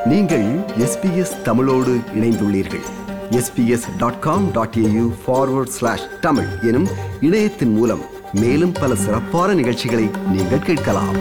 நீங்கள் எஸ்பிஎஸ் தமிழோடு இணைந்துள்ளீர்கள் SBS dot com dot AU forward slash Tamil எனும் இணையத்தின் மூலம் மேலும் பல சிறப்பான நிகழ்ச்சிகளை நீங்கள் கேட்கலாம்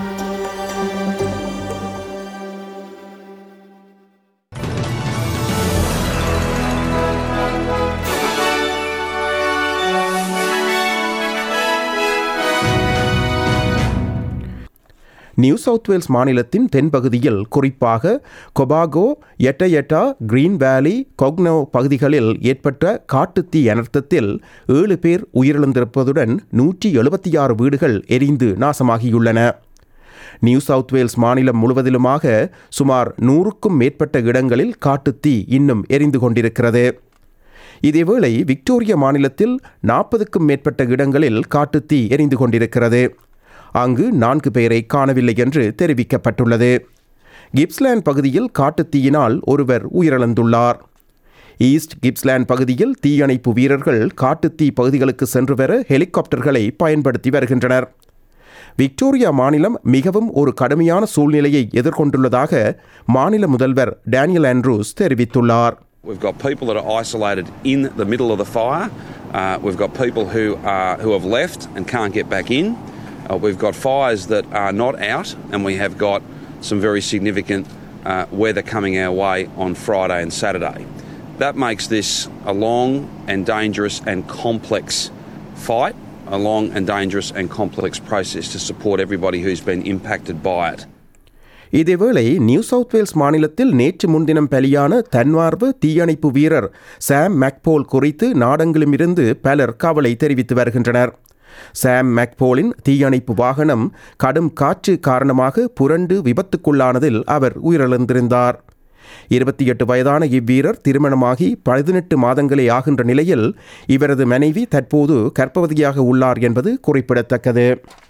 நியூ சவுத் வேல்ஸ் மாநிலத்தின் தென்பகுதியில் குறிப்பாக கொபாகோ எட்டயட்டா கிரீன் வேலி கொக்னோ பகுதிகளில் ஏற்பட்ட காட்டுத்தீ அனர்த்தத்தில் ஏழு பேர் உயிரிழந்திருப்பதுடன் நூற்றி எழுபத்தி ஆறு வீடுகள் எரிந்து நாசமாகியுள்ளன நியூ சவுத் வேல்ஸ் மாநிலம் முழுவதிலுமாக சுமார் நூறுக்கும் மேற்பட்ட இடங்களில் காட்டுத்தீ இன்னும் எரிந்து கொண்டிருக்கிறது இதேவேளை விக்டோரிய மாநிலத்தில் நாற்பதுக்கும் மேற்பட்ட இடங்களில் காட்டுத்தீ எரிந்து கொண்டிருக்கிறது அங்கு நான்கு பேரை காணவில்லை என்று தெரிவிக்கப்பட்டுள்ளது கிப்ஸ்லேண்ட் பகுதியில் காட்டுத்தீயினால் ஒருவர் உயிரிழந்துள்ளார் ஈஸ்ட் கிப்ஸ்லேண்ட் பகுதியில் தீயணைப்பு வீரர்கள் காட்டுத்தீ பகுதிகளுக்கு சென்று வர ஹெலிகாப்டர்களை பயன்படுத்தி வருகின்றனர் விக்டோரியா மாநிலம் மிகவும் ஒரு கடுமையான சூழ்நிலையை எதிர்கொண்டுள்ளதாக மாநில முதல்வர் டேனியல் ஆண்ட்ரூஸ் தெரிவித்துள்ளார் We've got people that are isolated in the middle of the fire. Uh, we've got people who, are, who have left and can't get back in. Uh, we've got fires that are not out, and we have got some very significant uh, weather coming our way on Friday and Saturday. That makes this a long and dangerous and complex fight, a long and dangerous and complex process to support everybody who's been impacted by it. இதேவேளை New South Wales மாநிலத்தில் நேற்று முன்தினம் பலியான தன்வார்வ தீயணைப்பு வீரர் சாம் மேக்போல் குறித்து நாடெங்கிலுமிருந்து பலர் கவலை தெரிவித்து வருகின்றனர் சாம் மேக்போலின் தீயணைப்பு வாகனம் கடும் காற்று காரணமாக புரண்டு விபத்துக்குள்ளானதில் அவர் உயிரிழந்திருந்தார் இருபத்தி எட்டு வயதான இவ்வீரர் திருமணமாகி பதினெட்டு மாதங்களே ஆகின்ற நிலையில் இவரது மனைவி தற்போது கர்ப்பவதியாக உள்ளார் என்பது குறிப்பிடத்தக்கது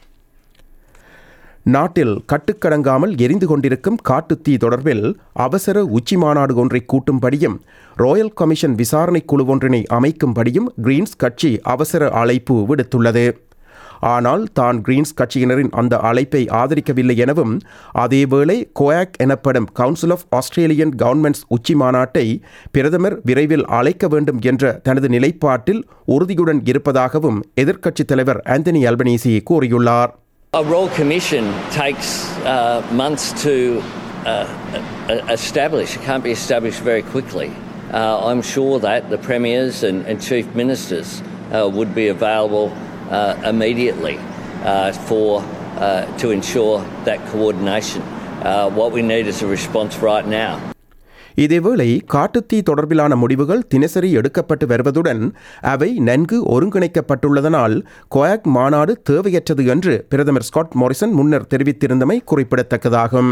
நாட்டில் கட்டுக்கடங்காமல் எரிந்து கொண்டிருக்கும் காட்டுத்தீ தொடர்பில் அவசர உச்சி மாநாடு ஒன்றை கூட்டும்படியும் ராயல் கமிஷன் விசாரணை குழு ஒன்றினை அமைக்கும்படியும் கிரீன்ஸ் கட்சி அவசர அழைப்பு விடுத்துள்ளது ஆனால் தான் கிரீன்ஸ் கட்சியினரின் அந்த அழைப்பை ஆதரிக்கவில்லை எனவும் அதேவேளை கோயாக் எனப்படும் கவுன்சில் ஆஃப் ஆஸ்திரேலியன் கவர்மெண்ட்ஸ் உச்சி மாநாட்டை பிரதமர் விரைவில் அழைக்க வேண்டும் என்ற தனது நிலைப்பாட்டில் உறுதியுடன் இருப்பதாகவும் எதிர்க்கட்சித் தலைவர் ஆந்தனி அல்பனீசி கூறியுள்ளார் A Royal Commission takes uh, months to uh, e- establish. It can't be established very quickly. Uh, I'm sure that the premiers and, and chief ministers uh, would be available uh, immediately uh, for uh, to ensure that coordination. Uh, what we need is a response right now. இதேவேளை காட்டுத்தீ தொடர்பிலான முடிவுகள் தினசரி எடுக்கப்பட்டு வருவதுடன் அவை நன்கு ஒருங்கிணைக்கப்பட்டுள்ளதனால் கோயாக் மாநாடு தேவையற்றது என்று பிரதமர் ஸ்காட் மோரிசன் முன்னர் தெரிவித்திருந்தமை குறிப்பிடத்தக்கதாகும்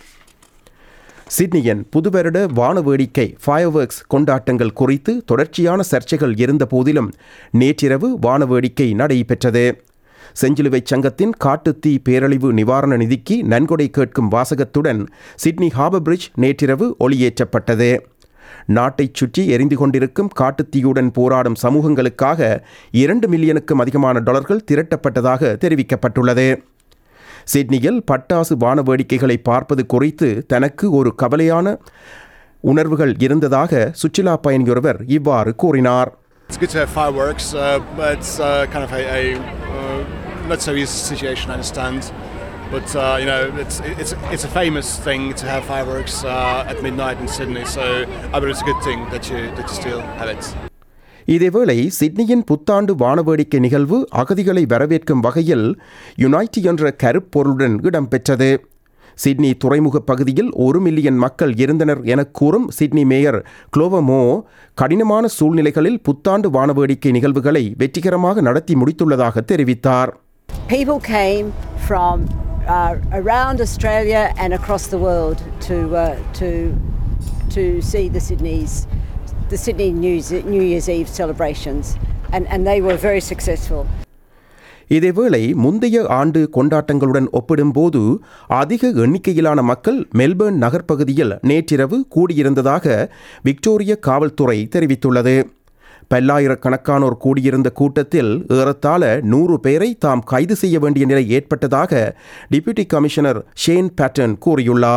சிட்னியின் புதுவருட வான வேடிக்கை ஃபயர்வர்க்ஸ் கொண்டாட்டங்கள் குறித்து தொடர்ச்சியான சர்ச்சைகள் இருந்த போதிலும் நேற்றிரவு வான வேடிக்கை நடைபெற்றது செஞ்சிலுவை சங்கத்தின் காட்டுத்தீ பேரழிவு நிவாரண நிதிக்கு நன்கொடை கேட்கும் வாசகத்துடன் சிட்னி ஹார்பர் பிரிட்ஜ் நேற்றிரவு ஒளியேற்றப்பட்டது நாட்டைச் சுற்றி எரிந்து கொண்டிருக்கும் காட்டுத்தீயுடன் போராடும் சமூகங்களுக்காக இரண்டு மில்லியனுக்கும் அதிகமான டாலர்கள் திரட்டப்பட்டதாக தெரிவிக்கப்பட்டுள்ளது சிட்னியில் பட்டாசு வான வேடிக்கைகளை பார்ப்பது குறித்து தனக்கு ஒரு கவலையான உணர்வுகள் இருந்ததாக சுற்றுலா பயணியொருவர் இவ்வாறு கூறினார் It's good to have fireworks, uh, but it's uh, kind of a, a uh, not so easy situation, I understand. But uh, you know, it's it's it's a famous thing to have fireworks uh, at midnight in Sydney. So I bet it's a good thing that you that you still have it. இதேவேளை சிட்னியின் புத்தாண்டு வானவேடிக்கை நிகழ்வு அகதிகளை வரவேற்கும் வகையில் unity என்ற கருப்பொருளுடன் இடம்பெற்றது Sydney துறைமுக பகுதியில் ஒரு மில்லியன் மக்கள் இருந்தனர் என கூறும் சிட்னி மேயர் குளோவமோ கடினமான சூழ்நிலைகளில் புத்தாண்டு வானவேடிக்கை நிகழ்வுகளை வெற்றிகரமாக நடத்தி முடித்துள்ளதாக தெரிவித்தார் People came from uh, around Australia and across the world to uh, to to see the Sydney's the Sydney New, New Year's Eve celebrations, and, and they were very successful. இதேவேளை முந்தைய ஆண்டு கொண்டாட்டங்களுடன் ஒப்பிடும்போது அதிக எண்ணிக்கையிலான மக்கள் மெல்பர்ன் நகர்ப்பகுதியில் நேற்றிரவு கூடியிருந்ததாக Victoria காவல்துறை தெரிவித்துள்ளது பல்லாயிரக்கணக்கானோர் கூடியிருந்த கூட்டத்தில் ஏறத்தாழ நூறு பேரை தாம் கைது செய்ய வேண்டிய நிலை ஏற்பட்டதாக டிப்யூட்டி கமிஷனர் ஷேன் பேட்டன் கூறியுள்ளார்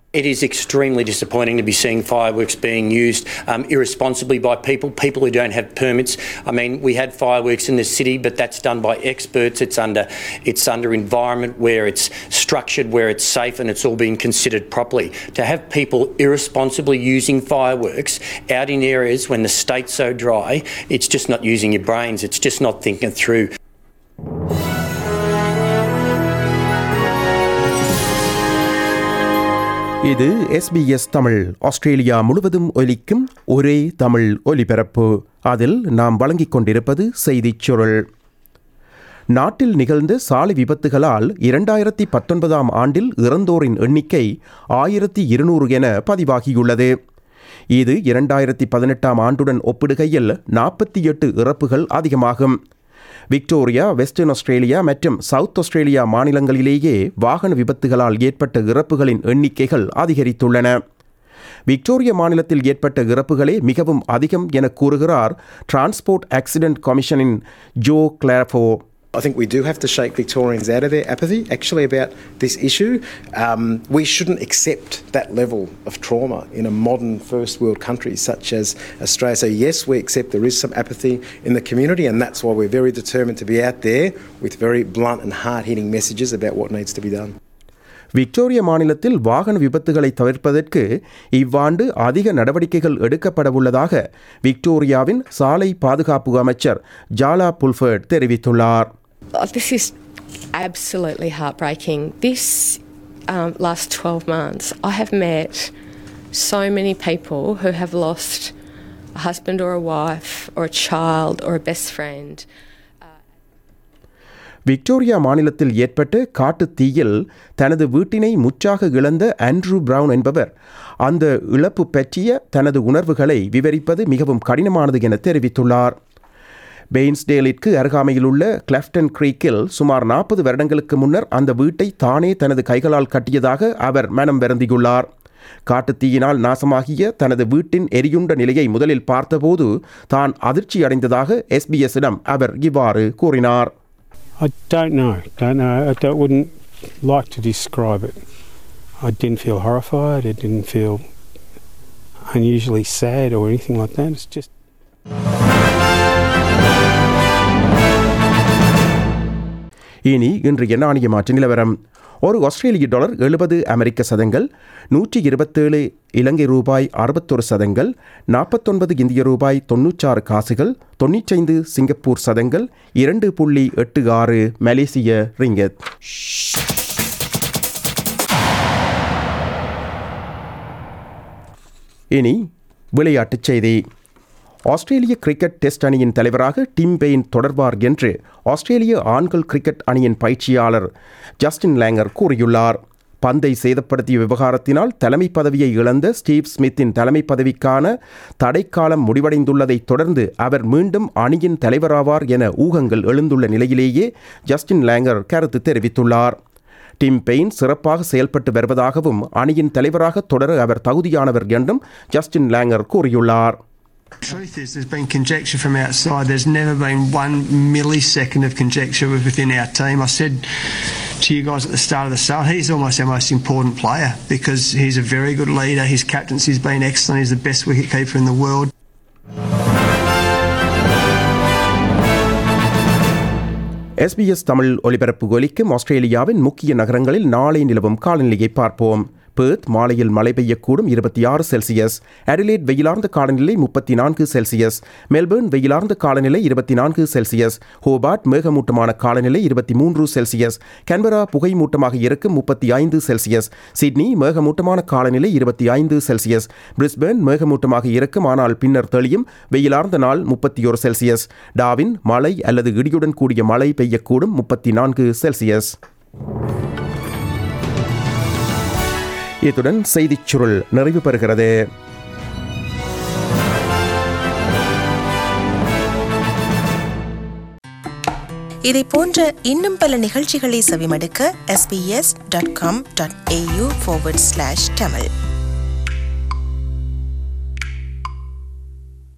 It is extremely disappointing to be seeing fireworks being used um, irresponsibly by people, people who don't have permits. I mean, we had fireworks in the city, but that's done by experts. It's under it's under environment where it's structured, where it's safe, and it's all being considered properly. To have people irresponsibly using fireworks out in areas when the state's so dry, it's just not using your brains. It's just not thinking through. இது SBS Tamil Australia முழுவதும் ஒலிக்கும் ஒரே தமிழ் ஒலிபரப்பு அதில் நாம் வழங்கிக் கொண்டிருப்பது செய்திச் சுருள் நாட்டில் நிகழ்ந்த சாலை விபத்துகளால் இரண்டாயிரத்தி பத்தொன்பதாம் ஆண்டில் இறந்தோரின் எண்ணிக்கை ஆயிரத்தி இருநூறு என பதிவாகியுள்ளது இது இரண்டாயிரத்தி பதினெட்டாம் ஆண்டுடன் ஒப்பிடுகையில் நாற்பத்தி எட்டு இறப்புகள் அதிகமாகும் விக்டோரியா வெஸ்டர்ன் ஆஸ்திரேலியா மற்றும் சவுத் ஆஸ்திரேலியா மாநிலங்களிலேயே வாகன விபத்துகளால் ஏற்பட்ட இறப்புகளின் எண்ணிக்கைகள் அதிகரித்துள்ளன விக்டோரியா மாநிலத்தில் ஏற்பட்ட இறப்புகளே மிகவும் அதிகம் என கூறுகிறார் டிரான்ஸ்போர்ட் ஆக்சிடென்ட் கமிஷனின் Joe Calafiore I think we do have to shake Victorians out of their apathy actually about this issue. Um, we shouldn't accept that level of trauma in a modern first world country such as Australia. So, yes, we accept there is some apathy in the community, and that's why we're very determined to be out there with very blunt and hard hitting messages about what needs to be done. Victoria மாநிலத்தில் வாகன விபத்துகளை தவிர்ப்பதற்கு இவ்வாண்டு அதிக நடவடிக்கைகள் எடுக்கப்படவுள்ளதாக விக்டோரியாவின் சாலை பாதுகாப்பு அமைச்சர் ஜாலா புல்ஃபர்ட் தெரிவித்துள்ளார் Oh, this is absolutely heartbreaking. This um, last 12 months, I have met so many people who have lost a husband or a wife or a child or a best friend. Victoria மாநிலத்தில் ஏற்பட்ட காட்டுத் தீயில் தனது வீட்டினை முற்றாக இழந்த Andrew brown என்பவர் அந்த இழப்பு பற்றிய தனது உணர்வுகளை விவரிப்பது மிகவும் கடினமானது என தெரிவித்துள்ளார் பெயின்ஸ்டேலிற்கு அருகாமையில் உள்ள கிளஃப்டன் கிரீக்கில் சுமார் நாற்பது வருடங்களுக்கு முன்னர் அந்த வீட்டை தானே தனது கைகளால் கட்டியதாக அவர் மனம் வருந்தியுள்ளார் காட்டுத்தீயினால் நாசமாகிய தனது வீட்டின் எரியுண்ட நிலையை முதலில் பார்த்தபோது தான் அதிர்ச்சி அடைந்ததாக எஸ்பிஎஸ்ஸிடம் அவர் இவ்வாறு கூறினார் I don't know. Don't know. I don't, wouldn't like to describe it. I didn't feel horrified. I didn't feel unusually sad or anything like that. It's just. இனி இன்றைய நாணய மாற்று நிலவரம் ஒரு ஆஸ்திரேலிய டாலர் எழுபது அமெரிக்க சதங்கள் நூற்றி இருபத்தேழு இலங்கை ரூபாய் அறுபத்தொரு சதங்கள் நாற்பத்தொன்பது இந்திய ரூபாய் தொன்னூற்றாறு காசுகள் தொண்ணூற்றைந்து சிங்கப்பூர் சதங்கள் இரண்டு புள்ளி எட்டு ஆறு மலேசிய ரிங்கத் இனி விளையாட்டுச் செய்தி ஆஸ்திரேலிய கிரிக்கெட் டெஸ்ட் அணியின் தலைவராக டிம் பெயின் தொடர்வார் என்று ஆஸ்திரேலிய ஆண்கள் கிரிக்கெட் அணியின் பயிற்சியாளர் ஜஸ்டின் லேங்கர் கூறியுள்ளார் பந்தை சேதப்படுத்திய விவகாரத்தினால் தலைமை பதவியை இழந்த ஸ்டீவ் ஸ்மித்தின் தலைமை பதவிக்கான தடைக்காலம் முடிவடைந்துள்ளதைத் தொடர்ந்து அவர் மீண்டும் அணியின் தலைவராவார் என ஊகங்கள் எழுந்துள்ள நிலையிலேயே ஜஸ்டின் லேங்கர் கருத்து தெரிவித்துள்ளார் டிம் பெயின் சிறப்பாக செயல்பட்டு வருவதாகவும் அணியின் தலைவராக தொடர அவர் தகுதியானவர் என்றும் ஜஸ்டின் லேங்கர் கூறியுள்ளார் Truth is, there's been conjecture from outside. There's never been one millisecond of conjecture within our team. I said to you guys at the start of the start, he's almost our most important player because he's a very good leader. His captaincy's been excellent. He's the best wicketkeeper in the world. SBS Tamil ஒலிபரப்பு ஒலிக்கும் ஆஸ்திரேலியாவின் முக்கிய நகரங்களில் நாளை நிலவும் காலநிலையை பார்ப்போம் birth மாலையில் மழை பெய்யக்கூடும் இருபத்தி ஆறு செல்சியஸ் அடிலேட் வெயிலார்ந்த காலநிலை முப்பத்தி நான்கு செல்சியஸ் மெல்பர்ன் வெயிலார்ந்த காலநிலை இருபத்தி நான்கு செல்சியஸ் ஹோபார்ட் மேகமூட்டமான காலநிலை இருபத்தி மூன்று செல்சியஸ் கன்பரா புகைமூட்டமாக இருக்கும் முப்பத்தி ஐந்து செல்சியஸ் சிட்னி மேகமூட்டமான காலநிலை இருபத்தி ஐந்து செல்சியஸ் பிரிஸ்பேன் மேகமூட்டமாக இருக்கும் ஆனால் பின்னர் தெளியும் வெயிலார்ந்த நாள் முப்பத்தி ஒரு செல்சியஸ் டாவின் மழை அல்லது இடியுடன் கூடிய மழை பெய்யக்கூடும் முப்பத்தி நான்கு செல்சியஸ் இத்துடன் செய்திச் சுருள் நிறைவு பெறுகிறது இதை போன்ற இன்னும் பல நிகழ்ச்சிகளை செவிமடுக்க sbs.com.au forward slash tamil